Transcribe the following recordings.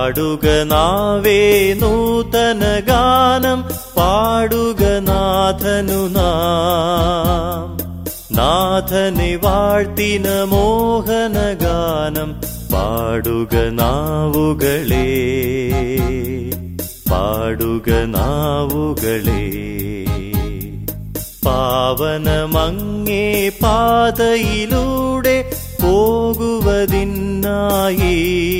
പാടുക നാവേ നൂതന ഗാനം പാടുക നാഥനു നാം നാഥനെ വാഴ്ത്തിന മോഹന ഗാനം പാടുക നാവുകളേ പാടുക നാവുകളേ പാവനമങ്ങേ പാതയിലൂടെ പോകുവതിന്നായി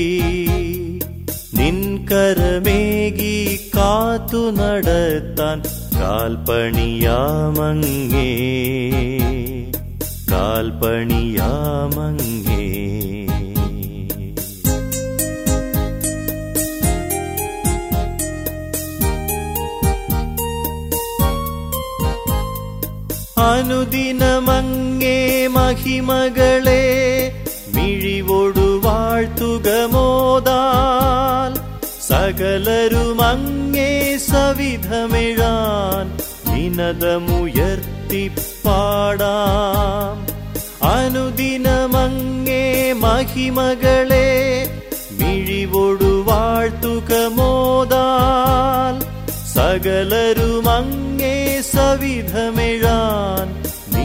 നിൻകരമേകി കാത്തു നടത്താൻ കാൽപ്പണിയാമങ്ങേ കാൽപ്പണിയാമങ്ങേ അനുദിനമങ്ങേ മഹിമകളെ മിഴിവൊടു വാഴ്ത്തുക മോദാൽ സകലരുമങ്ങേ സവിധമിഴാൻ വിനതമുയർത്തിപ്പാടാം അനുദിനമങ്ങേ മഹിമകളെ മിഴിവൊടു വാഴ്ത്തുക മോദാൽ സകലരുമങ്ങേ സവിധമിഴാൻ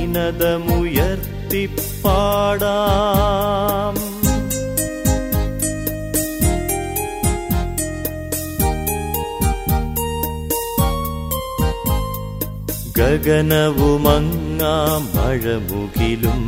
വിനതമുയർത്തിപ്പാടാം ഗഗനവുമങ്ങാം മഴമുകിലും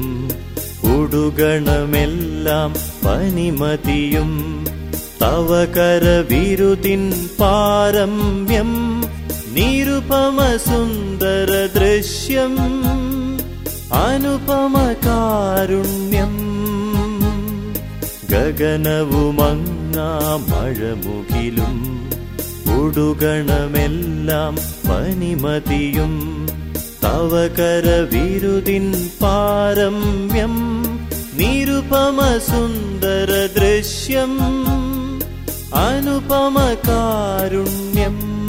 ഉടുകണമെല്ലാം പനിമതിയും തവ കരവിരുതിൻ പാരമ്യം നിരുപമ സുന്ദര ദൃശ്യം അനുപമ കാരുണ്യം ഗഗനവുമങ്ങാ മഴമുകിലും ഉടുകണമെല്ലാം പനിമതിയും തവ കരവിരുതിൻ പാരമ്യം നിരുപമ സുന്ദര ദൃശ്യം അനുപമ കാരുണ്യം